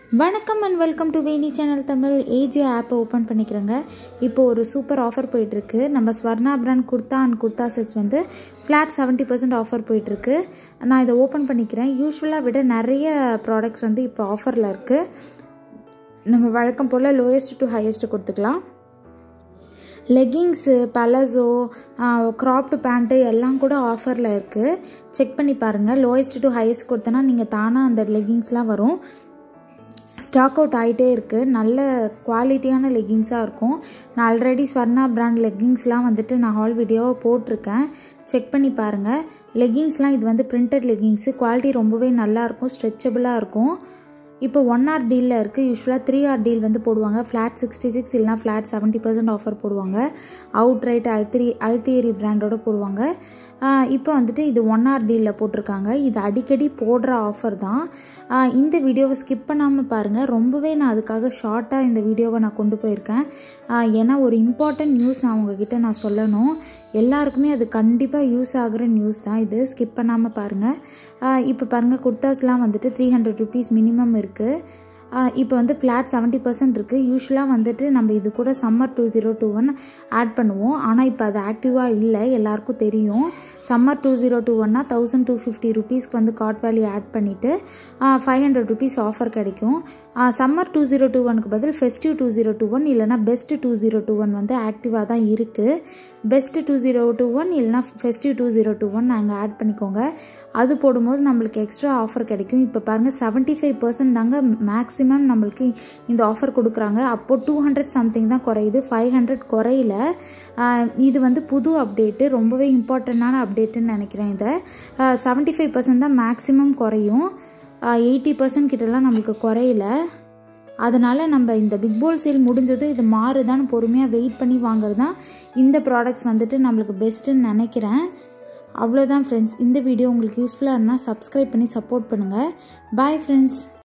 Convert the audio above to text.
வணக்கம் and welcome to Veni channel Tamil AJIO ஆப்பை open பண்ணிக்கிறேங்க இப்போ ஒரு சூப்பர் ஆஃபர் போயிட்டுருக்கு நம்ம Swarna brand kurta and kurta sets வந்து ஃப்ளாட் செவன்ட்டி பர்சன்ட் ஆஃபர் போயிட்டுருக்கு நான் இதை ஓப்பன் பண்ணிக்கிறேன் யூஸ்வலாக விட நிறைய ப்ராடக்ட்ஸ் வந்து இப்போ ஆஃபரில் இருக்குது நம்ம வழக்கம் போல் லோயஸ்ட் டு ஹையஸ்ட் கொடுத்துக்கலாம் லெகிங்ஸு பலசோ க்ராப்டு பேண்ட்டு எல்லாம் கூட ஆஃபரில் இருக்குது செக் பண்ணி பாருங்கள் லோயஸ்ட் டு ஹையஸ்ட் கொடுத்தனா நீங்கள் தானாக அந்த லெகிங்ஸ்லாம் வரும் ஸ்டாக் அவுட் ஆகிட்டே இருக்குது நல்ல குவாலிட்டியான லெகிங்ஸாக இருக்கும் நான் ஆல்ரெடி ஸ்வர்ணா பிராண்ட் லெகிங்ஸ்லாம் வந்துட்டு நான் ஹால் வீடியோவை போட்டிருக்கேன் செக் பண்ணி பாருங்கள் லெகிங்ஸ்லாம் இது வந்து பிரிண்டட் லெகிங்ஸு குவாலிட்டி ரொம்பவே நல்லாயிருக்கும் ஸ்ட்ரெச்சபிளாக இருக்கும் இப்போ ஒன் ஆர் டீலில் இருக்குது யூஸ்வலாக த்ரீ ஆர் டீல் வந்து போடுவாங்க ஃப்ளாட் சிக்ஸ்டி சிக்ஸ் இல்லைனா ஃப்ளாட் செவன்ட்டி பர்சன்ட் ஆஃபர் போடுவாங்க அவுட் ரைட் அல்திரி அல்தியரி பிராண்டோட போடுவாங்க இப்போ வந்துட்டு இது ஒன் ஆர் டீலில் போட்டிருக்காங்க இது அடிக்கடி போடுற ஆஃபர் தான் இந்த வீடியோவை ஸ்கிப் பண்ணாமல் பாருங்கள் ரொம்பவே நான் அதுக்காக ஷார்ட்டாக இந்த வீடியோவை நான் கொண்டு போயிருக்கேன் ஏன்னா ஒரு இம்பார்ட்டன்ட் நியூஸ் நான் உங்ககிட்ட நான் சொல்லணும் எல்லாருக்குமே அது கண்டிப்பாக யூஸ் ஆகிற நியூஸ் தான் இது ஸ்கிப் பண்ணாமல் பாருங்கள் இப்போ பாருங்கள் குர்தாஸ்லாம் வந்துட்டு த்ரீ ஹண்ட்ரட் ருபீஸ் மினிமம் இருக்குது இப்போ வந்து ஃப்ளாட் செவன்ட்டி பர்சன்ட் இருக்குது யூஸ்வலாக வந்துட்டு நம்ம இது கூட summer two zero two one add பண்ணுவோம் ஆனால் இப்போ அது ஆக்டிவாக இல்லை எல்லாருக்கும் தெரியும் சம்மர் டூ ஜீரோ டூ ஒன்னா தௌசண்ட் டூ ஃபிஃப்டி ருபீஸ்க்கு வந்து காட் வேல்யூ ஆட் பண்ணிவிட்டு ஃபைவ் ஹண்ட்ரட் ருபீஸ் ஆஃபர் கிடைக்கும் சம்மர் டூ ஜீரோ டூ ஒனுக்கு பதில் festive two zero two one இல்லைனா best two zero two one வந்து ஆக்டிவாக தான் இருக்குது best two zero two one இல்லைனா festive two zero two one நாங்கள் ஆட் பண்ணிக்கோங்க அது போடும்போது நம்மளுக்கு எக்ஸ்ட்ரா ஆஃபர் கிடைக்கும் இப்போ பாருங்கள் செவன்ட்டி ஃபைவ் பர்சன்ட் தாங்க மேக்ஸிமம் நம்மளுக்கு இந்த ஆஃபர் கொடுக்குறாங்க அப்போது டூ ஹண்ட்ரட் சம்திங் தான் குறையுது ஃபைவ் ஹண்ட்ரட் குறையில இது வந்து புது அப்டேட்டு ரொம்பவே இம்பார்ட்டண்ட்டான அப்டேட்டுன்னு நினைக்கிறேன் இதை செவன்ட்டி ஃபைவ் பர்சன்ட் தான் மேக்ஸிமம் குறையும் எயிட்டி பர்சன்ட் கிட்டலாம் நம்மளுக்கு குறையில அதனால் நம்ம இந்த பிக் போல் சேல் முடிஞ்சது இது மாறுதான்னு பொறுமையாக வெயிட் பண்ணி வாங்குறது தான் இந்த ப்ராடக்ட்ஸ் வந்துட்டு நம்மளுக்கு பெஸ்ட்டுன்னு நினைக்கிறேன் அவ்வளோதான் ஃப்ரெண்ட்ஸ் இந்த வீடியோ உங்களுக்கு யூஸ்ஃபுல்லாக இருந்தால் சப்ஸ்கிரைப் பண்ணி சப்போர்ட் பண்ணுங்கள் பாய் ஃப்ரெண்ட்ஸ்